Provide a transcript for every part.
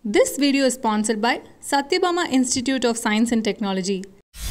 This video is sponsored by Satyabama Institute of Science and Technology.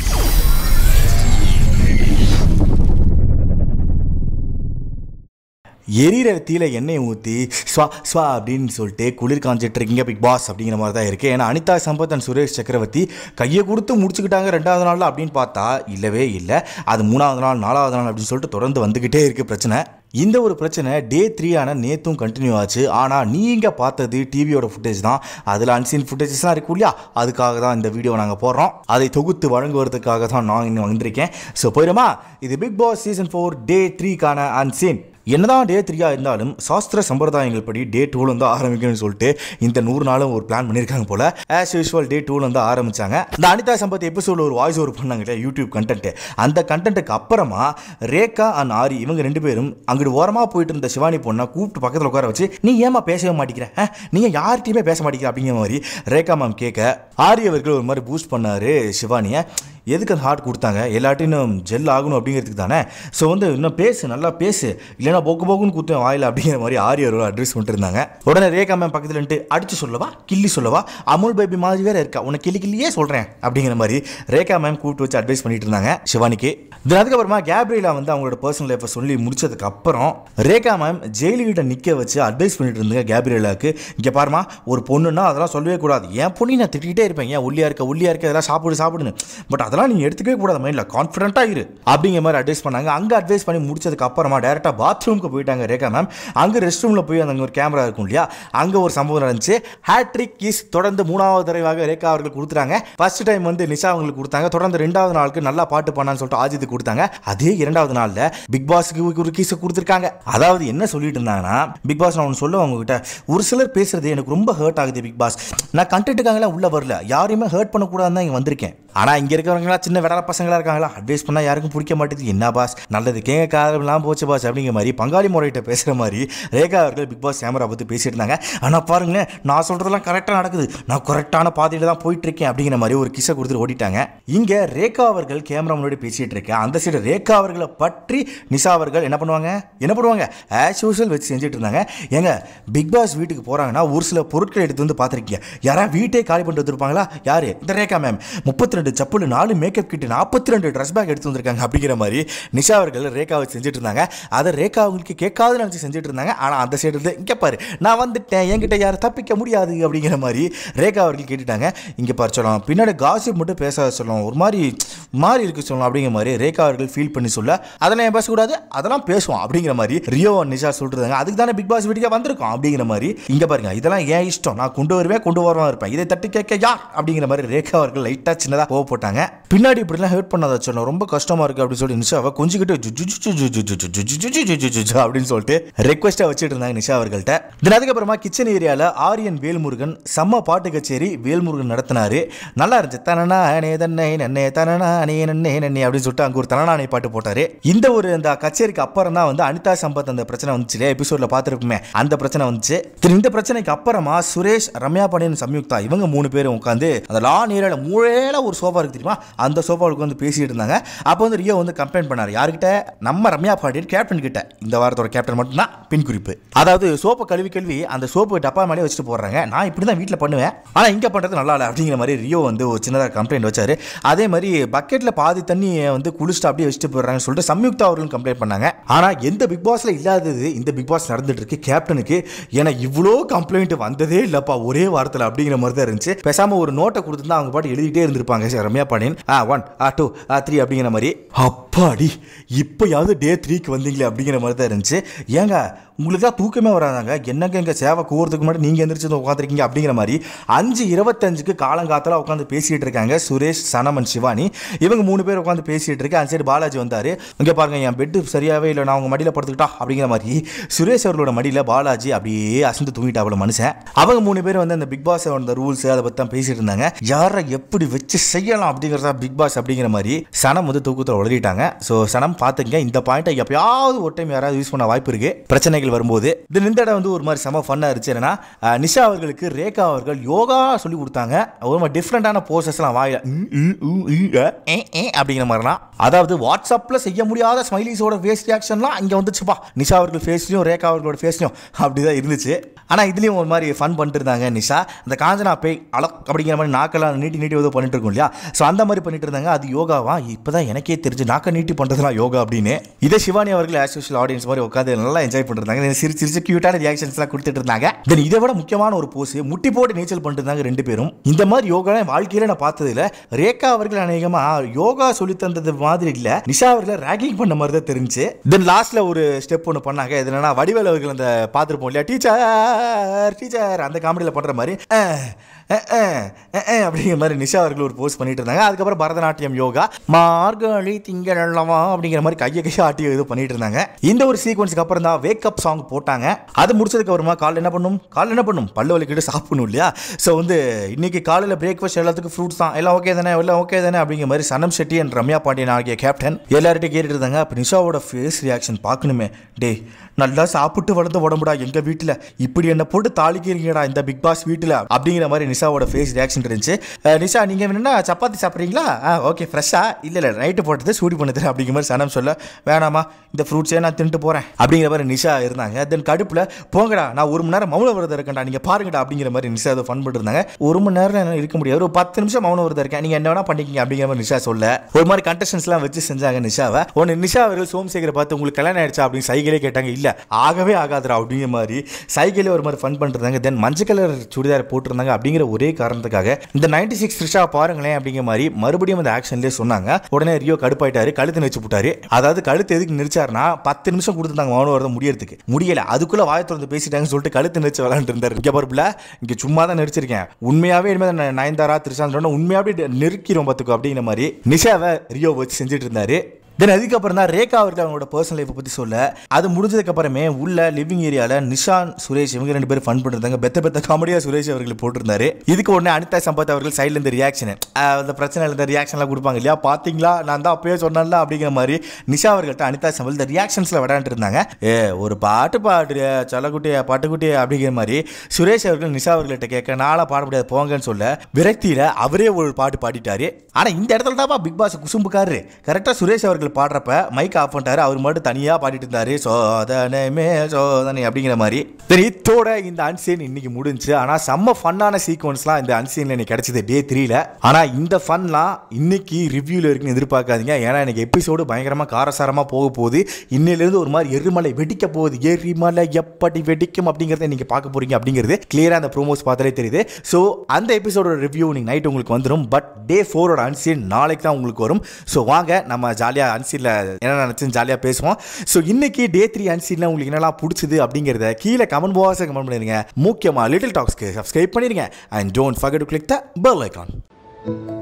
எரியிற தீல எண்ணெயை ஊற்றி ஸ்வா ஸ்வா அப்படின்னு சொல்லிட்டு குளிர் காஞ்சிட்டு இருக்கீங்க பிக் பாஸ் அப்படிங்கிற மாதிரி தான் இருக்குது ஏன்னா அனிதா சம்பத் அண்ட் சுரேஷ் சக்கரவர்த்தி கையை கொடுத்து முடிச்சுக்கிட்டாங்க ரெண்டாவது நாளில் அப்படின்னு பார்த்தா இல்லவே இல்லை அது மூணாவது நாள் நாலாவது நாள் அப்படின்னு சொல்லிட்டு தொடர்ந்து வந்துக்கிட்டே இருக்குது பிரச்சனை இந்த ஒரு பிரச்சனை டே த்ரீ ஆன நேற்றும் கண்டினியூ ஆச்சு ஆனால் நீங்கள் பார்த்தது டிவியோட ஃபுட்டேஜ் தான் அதில் அன்சீன் ஃபுட்டேஜஸ்லாம் இருக்கும் இல்லையா அதுக்காக தான் இந்த வீடியோ நாங்கள் போடுறோம் அதை தொகுத்து வழங்குவதற்காக தான் நான் இன்னும் வந்திருக்கேன் ஸோ போயிடுமா இது Bigg Boss season four day த்ரீக்கான அன்சீன் என்னதான் டே த்ரீயா இருந்தாலும் சாஸ்திர சம்பிரதாயங்கள் படி டே டூல வந்து ஆரம்பிக்கணும்னு சொல்லிட்டு இந்த நூறு நாளும் ஒரு பிளான் பண்ணியிருக்காங்க போல ஆஸ் யூஸ்வல் டே டூல வந்து ஆரம்பிச்சாங்க இந்த அனிதா சம்பத் எபிசோட ஒரு வாய்ஸ் ஓவர் பண்ணாங்க இல்லையா யூடியூப் கண்டென்ட் அந்த கண்டென்ட்டுக்கு அப்புறமா ரேகா அண்ட் ஆரி இவங்க ரெண்டு பேரும் அங்கிட்டு ஓரமாக போயிட்டு இருந்த சிவானி பொண்ணை கூப்பிட்டு பக்கத்தில் உட்கார வச்சு நீ ஏமா பேசவே மாட்டேங்கிற ஆ? நீங்க யார்கிட்டயுமே பேச மாட்டேங்கிற அப்படிங்கிற மாதிரி ரேகா மேம் கேட்க ஆரி அவர்கள் ஒரு மாதிரி பூஸ்ட் பண்ணாரு சிவானியை எதுக்கு அந்த ஹார்ட் கொடுத்தாங்க எல்லாட்டையும் ஜெல் ஆகணும் அப்படிங்கிறதுக்கு தானே ஸோ வந்து இன்னும் பேசு நல்லா பேசு இல்லைன்னா போக்கு போக்குன்னு குத்துவேன் வாயில் அப்படிங்கிற மாதிரி ஆரியர் அட்ரஸ் பண்ணிட்டு இருந்தாங்க உடனே ரேகா மேம் பக்கத்தில் நின்று அடிச்சு சொல்லவா கிள்ளி சொல்லவா அமுல் பேபி மாதிரி வேற இருக்கா உன்னை கிள்ளி கிள்ளியே சொல்கிறேன் அப்படிங்கிற மாதிரி ரேகா மேம் கூப்பிட்டு வச்சு அட்வைஸ் பண்ணிட்டு இருந்தாங்க சிவானிக்கு தென் அதுக்கப்புறமா கேப்ரியலா வந்து அவங்களோட பர்சனல் லைஃப்பை சொல்லி முடிச்சதுக்கு அப்புறம் ரேகா மேம் ஜெயிலுகிட்ட நிற்க வச்சு அட்வைஸ் பண்ணிட்டு இருந்தாங்க கேப்ரியலாக்கு இங்கே பாருமா ஒரு பொண்ணுன்னா அதெல்லாம் சொல்லவே கூடாது என் பொண்ணு நான் திட்டிகிட்டே இருப்பேன் ஏன் ஒல்லியா இருக்க ஒல்லியா இருக்க இதெல்லாம் சாப்பிடு சாப்பிடுன்னு பட் அதெல்லாம் நீ எடுத்துக்கவே கூடாது மைண்டில் கான்ஃபிடென்ட்டாக இரு அப்படிங்கிற மாதிரி அட்வைஸ் பண்ணாங்க அங்கே அட்வைஸ் பண்ணி முடிச்சதுக்கு அப்புறமா டேரெக்டாக பாத்ரூமுக்கு போயிட்டாங்க ரேகா மேம் அங்கே ரெஸ்ட் ரூமில் போய் அங்கே ஒரு கேமரா இருக்கும் இல்லையா அங்கே ஒரு சம்பவம் நடந்துச்சு ஹேட்ரிக் கீஸ் தொடர்ந்து மூணாவது தடவையாக ரேகா அவர்கள் கொடுத்துறாங்க ஃபர்ஸ்ட் டைம் வந்து நிஷா அவங்களுக்கு கொடுத்தாங்க தொடர்ந்து ரெண்டாவது நாளுக்கு நல்லா பாட்டு பண்ணான்னு சொல்லிட்டு ஆஜித்து கொடுத்தாங்க அதே இரண்டாவது நாளில் பிக் பாஸுக்கு ஒரு கீஸை கொடுத்துருக்காங்க அதாவது என்ன சொல்லிட்டு இருந்தாங்கன்னா பிக் பாஸ் நான் ஒன்று சொல்ல உங்ககிட்ட ஒரு சிலர் பேசுறது எனக்கு ரொம்ப ஹர்ட் ஆகுது பிக் பாஸ் நான் கண்டென்ட்டுக்காங்களாம் உள்ள வரல யாரையுமே ஹர்ட் பண்ணக்கூடாதுன்னு தான் இங்கே வந்திருக்கேன் ஆனால் இங்கே இருக்கிறவங்களா சின்ன விடல பசங்களா இருக்காங்களா அட்வைஸ் பண்ணால் யாருக்கும் பிடிக்க மாட்டேங்குது என்ன பாஸ் நல்லது கேங்க காதலாம் போச்சு பாஸ் அப்படிங்கிற மாதிரி பங்காளி முறையிட்ட பேசுகிற மாதிரி ரேகா அவர்கள் பிக் பாஸ் கேமரா பற்றி பேசிட்டு இருந்தாங்க ஆனால் பாருங்களேன் நான் சொல்கிறதெல்லாம் கரெக்டாக நடக்குது நான் கரெக்டான பாதையில் தான் போயிட்டு இருக்கேன் அப்படிங்கிற மாதிரி ஒரு கிசை கொடுத்துட்டு ஓடிட்டாங்க இங்கே ரேகா அவர்கள் கேமரா முன்னாடி பேசிட்டு இருக்கேன் அந்த சைடு ரேகா அவர்களை பற்றி நிஷா அவர்கள் என்ன பண்ணுவாங்க என்ன பண்ணுவாங்க ஆஸ் யூஸ்வல் வச்சு செஞ்சுட்டு இருந்தாங்க ஏங்க பிக் பாஸ் வீட்டுக்கு போகிறாங்கன்னா ஒரு சில பொருட்கள் எடுத்து வந்து பார்த்துருக்கீங்க யாரா வீட்டே காலி பண்ணிட்டு வந்திருப்பாங்களா யாரு இந்த ரேகா மேம் முப்பத்தி ரெண்டு செப்பல் நாலு மேக்கப் கிட்டு நாற்பத்தி ரெண்டு ட்ரெஸ் பேக் எடுத்து வந்திருக்காங்க அப்படிங்கிற மாதிரி நிஷா அவர்கள் ரேகாவை செஞ்சுட்டு இருந்தாங்க அதை ரேகா அவங்களுக்கு கேட்காத நினச்சி செஞ்சுட்டு இருந்தாங்க ஆனால் அந்த சைடு இருந்து இங்கே பாரு நான் வந்துட்டேன் என்கிட்ட யாரும் தப்பிக்க முடியாது அப்படிங்கிற மாதிரி ரேகா அவர்கள் கேட்டுட்டாங்க இங்கே பாரு சொல்லலாம் பின்னாடி காசிப் மட்டும் பேச சொல்லலாம் ஒரு மாதிரி மாறி இருக்கு சொல்லலாம் அப்படிங்கிற மாதிரி ரேகா அவர்கள் ஃபீல் பண்ணி சொல்ல அதெல்லாம் ஏன் பேசக்கூடாது அதெல்லாம் பேசுவோம் அப்படிங்கிற மாதிரி ரியோ நிஷா சொல்லிட்டு அதுக்கு தானே பிக் பாஸ் வீட்டுக்கே வந்திருக்கோம் அப்படிங்கிற மாதிரி இங்கே பாருங்க இதெல்லாம் ஏன் இஷ்டம் நான் கொண்டு வருவேன் கொண்டு வரவா இருப்பேன் இதை தட்டி கேட்க யார் அப்படிங்கிற மாதிரி ரேகா அவர்கள் லைட்டாக சின்னதாக கோவ போட்டாங்க பின்னாடி இப்படிலாம் ஹெல்ப் பண்ணாத சொன்னோம் ரொம்ப கஷ்டமா இருக்கு அப்படின்னு சொல்லி நிஷாவை கொஞ்சிக்கிட்டு ஜு ஜு ஜு ஜு ஜு ஜு ஜு ஜு ஜு ஜு ஜு ஜு ஜு ஜு ஜு அப்படின்னு சொல்லிட்டு ரெக்வஸ்ட்டாக வச்சுட்டு இருந்தாங்க நிஷா அவர்கள்ட்ட தென் அதுக்கப்புறமா கிச்சன் ஏரியாவில் ஆரியன் வேல்முருகன் செம்ம பாட்டு கச்சேரி வேல்முருகன் நடத்தினாரு நல்லா இருந்துச்சு தனனா அனே தன்னை நன்னே தனனா அனே நன்னே நன்னே அப்படின்னு சொல்லிட்டு அங்கே ஒரு தனனானே பாட்டு போட்டாரு இந்த ஒரு இந்த கச்சேரிக்கு அப்புறம் தான் வந்து அனிதா சம்பத் அந்த பிரச்சனை வந்துச்சு இல்லையா எபிசோட்ல பார்த்துருப்போமே அந்த பிரச்சனை வந்துச்சு தென் இந்த பிரச்சனைக்கு அப்புறமா சுரேஷ் ரம்யா பாண்டியன் சம்யுக்தா இவங்க மூணு பேரும் உட்காந்து அந்த லான் ஏரியாவில் மூழையில ஒரு சோஃபா இருக்கு தெரியுமா அந்த சோஃபாவுக்கு வந்து பேசிட்டு இருந்தாங்க அப்போ வந்து ரியோ வந்து கம்ப்ளைண்ட் பண்ணார் யார்கிட்ட நம்ம ரம்யா பாண்டியன் கேப்டன் கிட்ட இந்த வாரத்தோட கேப்டன் மட்டும்தான் பின் குறிப்பு அதாவது சோப்பை கழுவி கழுவி அந்த சோப்பு டப்பா மேலே வச்சுட்டு போடுறாங்க நான் இப்படி தான் வீட்டில் பண்ணுவேன் ஆனால் இங்கே பண்ணுறது நல்லா இல்லை அப்படிங்கிற மாதிரி ரியோ வந்து ஒரு சின்னதாக கம்ப்ளைண்ட் வச்சாரு அதே மாதிரி பக்கெட்டில் பாதி தண்ணியை வந்து குளிச்சுட்டு அப்படியே வச்சுட்டு போடுறாங்கன்னு சொல்லிட்டு சம்யுக்தா அவர்களும் கம்ப்ளைண்ட் பண்ணாங்க ஆனால் எந்த பிக் பாஸ்ல இல்லாதது இந்த பிக் பாஸ் நடந்துட்டு இருக்கு கேப்டனுக்கு ஏன்னா இவ்வளோ கம்ப்ளைண்ட் வந்ததே இல்லைப்பா ஒரே வாரத்தில் அப்படிங்கிற மாதிரி தான் இருந்துச்சு பேசாம ஒரு நோட்டை கொடுத்துருந்தா அவங்க பாட்டு எழுதிட்டே இருந்திருப்பாங்க சரி, Ramya Pandian a one a two a three அப்படிங்கிற மாதிரி அப்பாடி இப்போயாவது டே த்ரீக்கு வந்தீங்களே அப்படிங்கிற மாதிரி தான் இருந்துச்சு ஏங்க உங்களுக்கு தான் தூக்கமே வராதாங்க என்னங்க எங்கள் சேவை கூறதுக்கு முன்னாடி நீங்கள் எந்திரிச்சு வந்து உட்காந்துருக்கீங்க அப்படிங்கிற மாதிரி அஞ்சு இருபத்தஞ்சுக்கு காலங்காத்தில் உட்காந்து பேசிகிட்டு இருக்காங்க சுரேஷ் சனமன் சிவானி இவங்க மூணு பேர் உட்காந்து பேசிகிட்டு இருக்கு அந்த சைடு பாலாஜி வந்தார் இங்கே பாருங்க என் பெட்டு சரியாகவே இல்லை நான் உங்க மடியில் படுத்துக்கிட்டா அப்படிங்கிற மாதிரி சுரேஷ் அவர்களோட மடியில் பாலாஜி அப்படியே அசந்து தூங்கிட்டா அவ்வளோ மனுஷன் அவங்க மூணு பேர் வந்து அந்த பிக் பாஸ் அந்த ரூல்ஸ் அதை பற்றி தான் பேசிட்டு இருந்தாங்க யாரை எப்படி வச்சு செய்யலாம் அப்படிங்கிறதா பிக் பாஸ் அப்படிங்கிற மாதிரி சனம் வந்து தூக்கத்தில் உளறிட்டாங்க ஸோ சனம் பார்த்துங்க இந்த பாயிண்ட்டை எப்பயாவது ஒரு டைம் யாராவது யூஸ் பண்ண வாய்ப்பு இருக்கு பிரச்சனைகள் சீரியல் வரும்போது இது இந்த இடம் வந்து ஒரு மாதிரி செம ஃபன்னாக இருந்துச்சு என்னன்னா அஹ், நிஷா அவர்களுக்கு ரேகா அவர்கள் யோகா சொல்லி கொடுத்தாங்க ஒரு மாதிரி டிஃப்ரெண்டான போசஸ்லாம் வாயில ம், ம், ம், ம், அ, ஏ, ஏ அப்படிங்கிற மாதிரிலாம் அதாவது வாட்ஸ்அப்பில் செய்ய முடியாத ஸ்மைலிஸோட ஃபேஸ் ரியாக்ஷன்லாம் இங்கே வந்துச்சுப்பா நிஷா அவர்கள் ஃபேஸ்லையும் ரேகா அவர்களோட ஃபேஸ்லையும் அப்படிதான் இருந்துச்சு ஆனால் இதுலேயும் ஒரு மாதிரி ஃபன் பண்ணிட்டு இருந்தாங்க நிஷா அந்த காஞ்சனா பேய் அலக் அப்படிங்கிற மாதிரி நாக்கெல்லாம் நீட்டி நீட்டி ஏதோ பண்ணிட்டு இருக்கோம் இல்லையா ஸோ அந்த மாதிரி பண்ணிட்டு இருந்தாங்க அது யோகாவா இப்போதான் எனக்கே தெரிஞ்சு நாக்க நீட்டி பண்ணுறதுலாம் யோகா அப்படின்னு இதை சிவானி அவர்கள் ஆஸ் யூஷுவல் ஆடியன்ஸ் மாதிரி உட்காந்து நல்லா என்ஜாய் பண்ணிருந்தாங்க சிரிச்சு சிரிச்சு கியூட்டான ரியாக்ஷன்ஸ்லாம் கொடுத்துட்டு இருந்தாங்க தென் இதை விட முக்கியமான ஒரு போஸ் முட்டி போட்டு நீச்சல் பண்ணிட்டு இருந்தாங்க ரெண்டு பேரும் இந்த மாதிரி யோகா என் வாழ்க்கையில நான் பார்த்ததில்ல ரேகா அவர்கள் அநேகமா யோகா சொல்லி தந்தது மாதிரி இல்ல நிஷா அவர்களை ரேகிங் பண்ண மாதிரி தான் தெரிஞ்சு தென் லாஸ்ட்ல ஒரு ஸ்டெப் ஒன்று பண்ணாங்க இது என்னன்னா வடிவேல் அவர்கள் அந்த பார்த்துருப்போம் இல்லையா டீச்சர் டீச்சர் அந்த காமெடியில் பண்ற மாதிரி அஹ், அஹ், அஹ், அஹ், அஹ் அப்படிங்கிற மாதிரி நிஷா அவர்கள் ஒரு போஸ்ட் பண்ணிட்டு இருந்தாங்க அதுக்கப்புறம் பரதநாட்டியம் யோகா மார்கழி திங்கள் அல்லவா அப்படிங்கிற மாதிரி கையை கையை ஆட்டி இது பண்ணிட்டு இருந்தாங்க இந்த ஒரு சீக்வன்ஸ்க்கு அப்புறம் தான் வேக்கப் சாங் போட்டாங்க அது முடிச்சதுக்கு அப்புறமா காலைல என்ன பண்ணும் காலைல என்ன பண்ணும் பல்லு வலிக்கிட்டு சாப்பிடணும் இல்லையா ஸோ வந்து இன்னைக்கு காலையில் பிரேக்ஃபாஸ்ட் எல்லாத்துக்கும் ஃப்ரூட்ஸ் தான் எல்லாம் ஓகே தானே எல்லாம் ஓகே தானே அப்படிங்கிற மாதிரி சனம் ஷெட்டி அண்ட் ரம்யா பாண்டியன் ஆகிய கேப்டன் எல்லார்ட்டையும் கேட்டுட்டு இருந்தாங்க அப்போ நிஷாவோட ஃபேஸ் ரியாக்ஷன் பார்க்கணுமே டேய் நல்லா சாப்பிட்டு வளர்ந்த உடம்புடா எங்க வீட்டில் இப்படி என்ன போட்டு தாளிக்கிறீங்கடா இந்த பிக் பாஸ் வீட்டில் அப்படிங்கிற மாதிரி நிஷாவோட ஃபேஸ் ரியாக்ஷன் இருந்துச்சு அஹ் நிஷா நீங்கள் வேணும்னா சப்பாத்தி சாப்பிட்றீங்களா ஆ ஓகே ஃப்ரெஷ்ஷாக இல்லை இல்லை நைட்டு போட்டது சூடி பண்ணுது அப்படிங்கிற மாதிரி சனம் சொல்ல வேணாமா இந்த ஃப்ரூட்ஸே நான் தின்ட்டு போகிறேன் அப்படிங்கிற மாதிரி நிஷா இருந்தாங்க தென் கடுப்பில் போங்கடா நான் ஒரு மணி நேரம் மௌன விரதம் இருக்கேன்டா நீங்கள் பாருங்கடா அப்படிங்கிற மாதிரி நிஷா அதை ஃபன் பண்ணிருந்தாங்க ஒரு மணி நேரம் என்னால இருக்க முடியாது ஒரு பத்து நிமிஷம் மௌன விரதம் இருக்கேன் நீங்கள் என்ன வேணா பண்ணிக்கிங்க அப்படிங்கிற மாதிரி நிஷா சொல்ல ஒரு மாதிரி கண்டஸ்டன்ஸ்லாம் வச்சு செஞ்சாங்க நிஷாவை ஒன்று நிஷா அவர்கள் சோமசேகரை பார்த்து உங்களுக்கு கல்யாணம் ஆயிடுச்சா அப்படின்னு சைக்கிளே கேட்டாங்க இல்லை ஆகவே ஆகாதுடா அப்படிங்கிற மாதிரி சைக்கிளே ஒரு மாதிரி ஃபன் பண்ணிருந்தாங்க தென் மஞ்சள் கலர் சுடிதார் போட்டிருந்தாங்க அப்படிங்கிற ஒரே காரணத்துக்காக இந்த நைன்டி சிக்ஸ் த்ரிஷா பாருங்களேன் அப்படிங்கிற மாதிரி மறுபடியும் அந்த ஆக்ஷன்லேயே சொன்னாங்க உடனே ரியோ கடுப்பாயிட்டாரு கழுத்து நெரிச்சு போட்டாரு அதாவது கழுத்து எதுக்கு நெரிச்சாருன்னா பத்து நிமிஷம் கொடுத்துருந்தாங்க மௌன வரத முடியறதுக்கு முடியல அதுக்குள்ள வாயை திறந்து பேசிட்டாங்கன்னு சொல்லிட்டு கழுத்து நெரிச்சு விளாண்டு இருந்தாரு இங்க பருப்புல இங்க சும்மா தான் நெரிச்சிருக்கேன் உண்மையாவே இனிமேல் ந- நயன்தாரா த்ரிஷாந்த் உண்மையாவே நெருக்கிறோம் பார்த்துக்கோ அப்படிங்கிற மாதிரி நிஷாவை ரியோ வச்சு செஞ்சுட்டு இருந்தாரு தென் அதுக்கப்புறம் தான் ரேகா அவர்கள் அவங்களோட பர்சனல் லைஃப்பை பற்றி சொல்ல அது முடிஞ்சதுக்கு அப்புறமே உள்ள லிவிங் ஏரியாவில் நிஷான் சுரேஷ் இவங்க ரெண்டு பேரும் ஃபன் பண்ணிருந்தாங்க பெத்த பெத்த காமெடியாக சுரேஷ் அவர்கள் போட்டிருந்தாரு இதுக்கு உடனே அனிதா சம்பத் அவர்கள் சைடில் இந்த ரியாக்ஷன் அந்த பிரச்சனை இந்த ரியாக்ஷன்லாம் கொடுப்பாங்க இல்லையா பார்த்தீங்களா நான் தான் அப்பயே சொன்னேன்ல அப்படிங்கிற மாதிரி நிஷா அவர்கள்ட்ட அனிதா சம்பத் இந்த ரியாக்ஷன்ஸில் விளையாண்டு இருந்தாங்க ஏ ஒரு பாட்டு பாடுறிய சலக்குட்டிய பாட்டுக்குட்டிய அப்படிங்கிற மாதிரி சுரேஷ் அவர்கள் நிஷா அவர்கள்ட்ட கேட்க நாளா பாட முடியாது போங்கன்னு சொல்ல விரக்தியில் அவரே ஒரு பாட்டு பாடிட்டாரு ஆனால் இந்த இடத்துல தான்ப்பா பிக் பாஸ் குசும்புக்காரு கரெக்டாக சுரேஷ் அவர்கள் பாடுறப்ப மைக் ஆஃப் பண்ணிட்டாரு அவர் மட்டும் தனியாக பாடிட்டு இருந்தாரு சோதனை சோதனை அப்படிங்கிற மாதிரி சரி இத்தோட இந்த அன்சீன் இன்னைக்கு முடிஞ்சு ஆனால் செம்ம ஃபன்னான சீக்வன்ஸ்லாம் இந்த அன்சீனில் எனக்கு கிடைச்சது டே த்ரீல ஆனால் இந்த ஃபன்லாம் இன்னைக்கு ரிவ்யூவில் இருக்குன்னு எதிர்பார்க்காதீங்க ஏன்னா எனக்கு எபிசோடு பயங்கரமாக காரசாரமாக போக போகுது இன்னையிலேருந்து ஒரு மாதிரி எரிமலை வெடிக்க போகுது எரிமலை எப்படி வெடிக்கும் அப்படிங்கிறத நீங்கள் பார்க்க போறீங்க அப்படிங்கிறது கிளியராக அந்த ப்ரோமோஸ் பார்த்தாலே தெரியுது ஸோ அந்த எபிசோடோட ரிவ்யூ நீங்கள் நைட் உங்களுக்கு வந்துடும் பட் டே ஃபோரோட அன்சீன் நாளைக்கு தான் உங்களுக்கு வரும் ஸோ வாங்க நம்ம ஜாலியாக அன்சீனில் என்ன நினச்சுன்னு ஜாலியாக பேசுவோம் ஸோ இன்னைக்கு டே த்ரீ அன்சீனில் உங்களுக்கு என்னெல்லாம் பிடிச்சது அப்படிங்கிறத கீழே கமெண்ட் பாக்ஸை கமெண்ட் பண்ணிடுங்க முக்கியமாக லிட்டில் டாக்ஸ்க்கு சப்ஸ்கிரைப் பண்ணிடுங்க and don't forget to click the bell icon